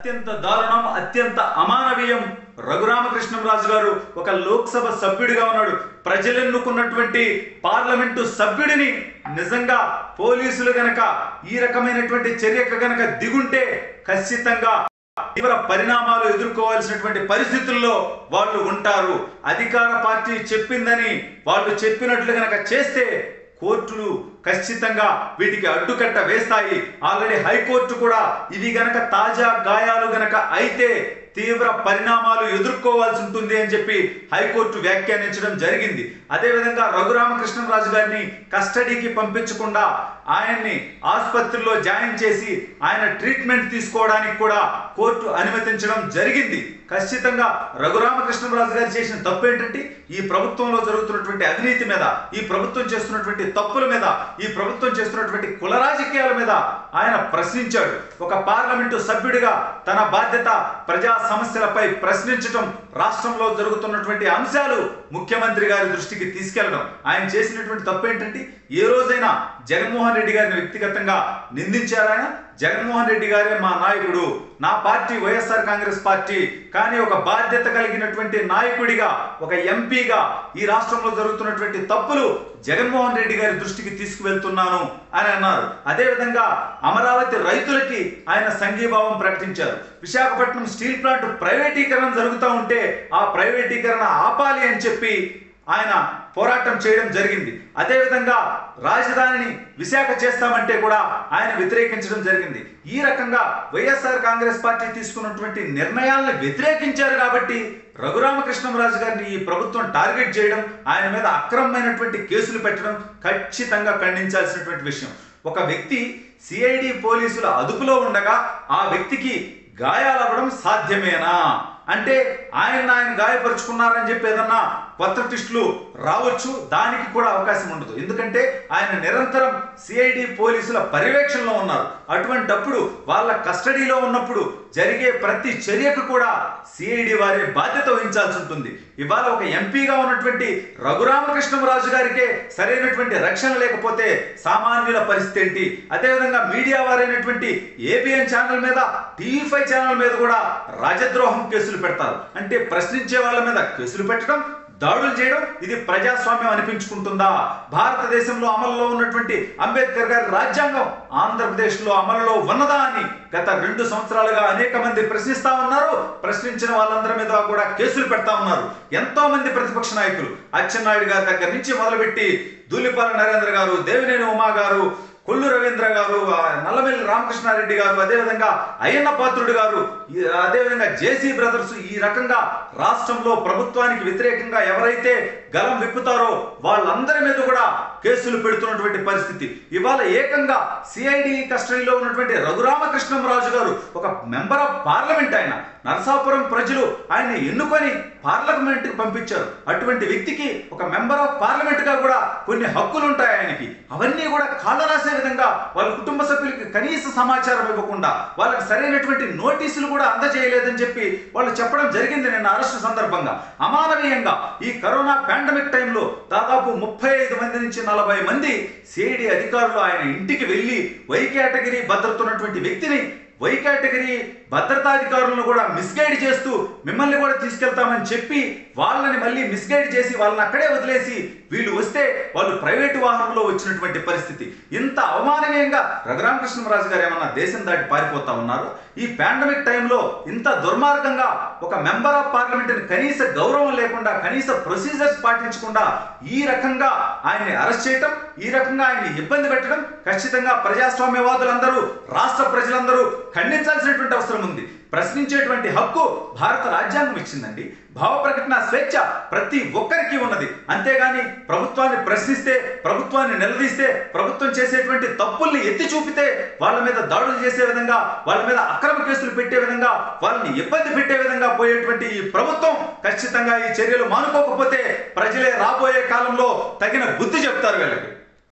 అత్యంత దారుణం అత్యంత అమానవీయం రఘురామకృష్ణంరాజు గారు ఒక లోక్సభ సభ్యుడిగా ఉన్నాడు ప్రజలెన్నుకున్నటువంటి పార్లమెంటు సభ్యుడిని నిజంగా పోలీసులు గనక ఈ రకమైనటువంటి చర్యకు గనక దిగుంటే ఖచ్చితంగా తీవ్ర పరిణామాలు ఎదుర్కోవాల్సినటువంటి పరిస్థితుల్లో వాళ్ళు ఉంటారు అధికార పార్టీ చెప్పిందని వాళ్ళు చెప్పినట్లు గనక చేస్తే కోర్టులు ఖచ్చితంగా వీటికి అడ్డుకట్ట వేస్తాయి ఆల్రెడీ హైకోర్టు కూడా ఇవి గనక తాజా గాయాలు గనక అయితే తీవ్ర పరిణామాలు ఎదుర్కోవాల్సి ఉంటుంది అని చెప్పి హైకోర్టు వ్యాఖ్యానించడం జరిగింది అదేవిధంగా రఘురామకృష్ణరాజు గారిని కస్టడీకి పంపించకుండా ఆయన్ని ఆసుపత్రిలో జాయిన్ చేసి ఆయన ట్రీట్మెంట్ తీసుకోవడానికి కూడా కోర్టు అనుమతించడం జరిగింది ఖచ్చితంగా రఘురామకృష్ణరాజు గారు చేసిన తప్పు ఏంటంటే ఈ ప్రభుత్వంలో జరుగుతున్నటువంటి అవినీతి మీద ఈ ప్రభుత్వం చేస్తున్నటువంటి తప్పుల మీద ఈ ప్రభుత్వం చేస్తున్నటువంటి కుల రాజకీయాల మీద ఆయన ప్రశ్నించాడు ఒక పార్లమెంటు సభ్యుడిగా తన బాధ్యత ప్రజా సమస్యలపై ప్రశ్నించడం రాష్ట్రంలో జరుగుతున్నటువంటి అంశాలు ముఖ్యమంత్రి గారి దృష్టికి తీసుకెళ్లడం ఆయన చేసినటువంటి తప్పు ఏంటంటే ఏ రోజైనా జగన్మోహన్ రెడ్డి గారిని వ్యక్తిగతంగా నిందించారాయన జగన్మోహన్ రెడ్డి గారే మా నాయకుడు నా పార్టీ వైఎస్ఆర్ కాంగ్రెస్ పార్టీ కానీ ఒక బాధ్యత కలిగినటువంటి నాయకుడిగా ఒక ఎంపీగా ఈ రాష్ట్రంలో జరుగుతున్నటువంటి తప్పులు జగన్మోహన్ రెడ్డి గారి దృష్టికి తీసుకువెళ్తున్నాను అని అన్నారు అదేవిధంగా అమరావతి రైతులకి ఆయన సంఘీభావం ప్రకటించారు విశాఖపట్నం స్టీల్ ప్లాంట్ ప్రైవేటీకరణ జరుగుతూ ఉంటే ఆ ప్రైవేటీకరణ ఆపాలి అని చెప్పి ఆయన పోరాటం చేయడం జరిగింది అదేవిధంగా రాజధానిని విశాఖ చేస్తామంటే కూడా ఆయన వ్యతిరేకించడం జరిగింది ఈ రకంగా వైఎస్ఆర్ కాంగ్రెస్ పార్టీ తీసుకున్నటువంటి నిర్ణయాలను వ్యతిరేకించారు కాబట్టి రఘురామకృష్ణరాజు గారిని ఈ ప్రభుత్వం టార్గెట్ చేయడం ఆయన మీద అక్రమమైనటువంటి కేసులు పెట్టడం ఖచ్చితంగా ఖండించాల్సినటువంటి విషయం ఒక వ్యక్తి సిఐడి పోలీసుల అదుపులో ఉండగా ఆ వ్యక్తికి గాయాలవ్వడం సాధ్యమేనా అంటే ఆయన ఆయన గాయపరుచుకున్నారని చెప్పి ఏదన్నా కొత్త టిస్టులు రావచ్చు దానికి కూడా అవకాశం ఉండదు ఎందుకంటే ఆయన నిరంతరం సిఐడి పోలీసుల పర్యవేక్షణలో ఉన్నారు అటువంటప్పుడు వాళ్ళ కస్టడీలో ఉన్నప్పుడు జరిగే ప్రతి చర్యకు కూడా సిఐడి వారే బాధ్యత వహించాల్సి ఉంటుంది ఇవాళ ఒక ఎంపీగా ఉన్నటువంటి రఘురామకృష్ణరాజు గారికే సరైనటువంటి రక్షణ లేకపోతే సామాన్యుల పరిస్థితి ఏంటి అదేవిధంగా మీడియా వారైనటువంటి ఏబిఎన్ ఛానల్ మీద టీవీ ఫైవ్ ఛానల్ మీద కూడా రాజద్రోహం కేసులు పెడతారు అంటే ప్రశ్నించే వాళ్ళ మీద కేసులు పెట్టడం దాడులు చేయడం ఇది ప్రజాస్వామ్యం అనిపించుకుంటుందా భారతదేశంలో అమలులో ఉన్నటువంటి అంబేద్కర్ గారి రాజ్యాంగం ఆంధ్రప్రదేశ్లో అమలులో ఉన్నదా అని గత రెండు సంవత్సరాలుగా అనేక మంది ప్రశ్నిస్తా ఉన్నారు ప్రశ్నించిన వాళ్ళందరి మీద కూడా కేసులు పెడతా ఉన్నారు ఎంతో మంది ప్రతిపక్ష నాయకులు అచ్చెన్నాయుడు గారి దగ్గర నుంచి మొదలుపెట్టి దూలిపాల నరేంద్ర గారు దేవినేని ఉమా గారు కొల్లు రవీంద్ర గారు ఆ, నల్లమెల్లి రామకృష్ణారెడ్డి గారు అదేవిధంగా అయ్యన్న పాత్రుడు గారు ఈ- అదేవిధంగా జేసీ బ్రదర్స్ ఈ రకంగా రాష్ట్రంలో ప్రభుత్వానికి వ్యతిరేకంగా ఎవరైతే గలం విప్పుతారో వాళ్ళందరి మీద కూడా కేసులు పెడుతున్నటువంటి పరిస్థితి ఇవాళ ఏకంగా సిఐడి కస్టడీలో ఉన్నటువంటి రఘురామకృష్ణంరాజు గారు ఒక మెంబర్ ఆఫ్ పార్లమెంట్ ఆయన నరసాపురం ప్రజలు ఆయన్ని ఎన్నుకొని పార్లమెంట్ కి పంపించారు అటువంటి వ్యక్తికి ఒక మెంబర్ ఆఫ్ పార్లమెంట్ గా కూడా కొన్ని హక్కులు ఉంటాయి ఆయనకి అవన్నీ కూడా కాళ్ళ రాసే విధంగా వాళ్ళ కుటుంబ సభ్యులకి కనీస సమాచారం ఇవ్వకుండా వాళ్ళకి సరైనటువంటి నోటీసులు కూడా అందజేయలేదని చెప్పి వాళ్ళు చెప్పడం జరిగింది నిన్న అరెస్టు సందర్భంగా అమానవీయంగా ఈ కరోనా పాండమిక్ టైంలో దాదాపు ముప్పై ఐదు మంది నుంచి నలభై మంది సిఐడి అధికారులు ఆయన ఇంటికి వెళ్ళి వై కేటగిరీ భద్రత ఉన్నటువంటి వ్యక్తిని వై కేటగిరీ భద్రతాధికారులను కూడా మిస్గైడ్ చేస్తూ మిమ్మల్ని కూడా తీసుకెళ్తామని చెప్పి వాళ్ళని మళ్ళీ మిస్గైడ్ చేసి వాళ్ళని అక్కడే వదిలేసి వీళ్ళు వస్తే వాళ్ళు ప్రైవేటు వాహనంలో వచ్చినటువంటి పరిస్థితి ఇంత అవమాననీయంగా రఘురామకృష్ణరాజు గారు ఏమన్నా దేశం దాటి పారిపోతా ఉన్నారు ఈ పాండమిక్ టైంలో ఇంత దుర్మార్గంగా ఒక మెంబర్ ఆఫ్ పార్లమెంట్ కనీస గౌరవం లేకుండా కనీస ప్రొసీజర్స్ పాటించకుండా ఈ రకంగా ఆయన్ని అరెస్ట్ చేయటం ఈ రకంగా ఆయన్ని ఇబ్బంది పెట్టడం ఖచ్చితంగా ప్రజాస్వామ్యవాదులందరూ రాష్ట్ర ప్రజలందరూ ఖండించాల్సినటువంటి అవసరం ఉంది ప్రశ్నించేటువంటి హక్కు భారత రాజ్యాంగం ఇచ్చిందండి భావ ప్రకటన స్వేచ్ఛ ప్రతి ఒక్కరికి ఉన్నది అంతేగాని ప్రభుత్వాన్ని ప్రశ్నిస్తే ప్రభుత్వాన్ని నిలదీస్తే ప్రభుత్వం చేసేటువంటి తప్పుల్ని ఎత్తి చూపితే వాళ్ళ మీద దాడులు చేసే విధంగా వాళ్ళ మీద అక్రమ కేసులు పెట్టే విధంగా వాళ్ళని ఇబ్బంది పెట్టే విధంగా పోయేటువంటి ఈ ప్రభుత్వం ఖచ్చితంగా ఈ చర్యలు మానుకోకపోతే ప్రజలే రాబోయే కాలంలో తగిన బుద్ధి చెప్తారు వీళ్ళకి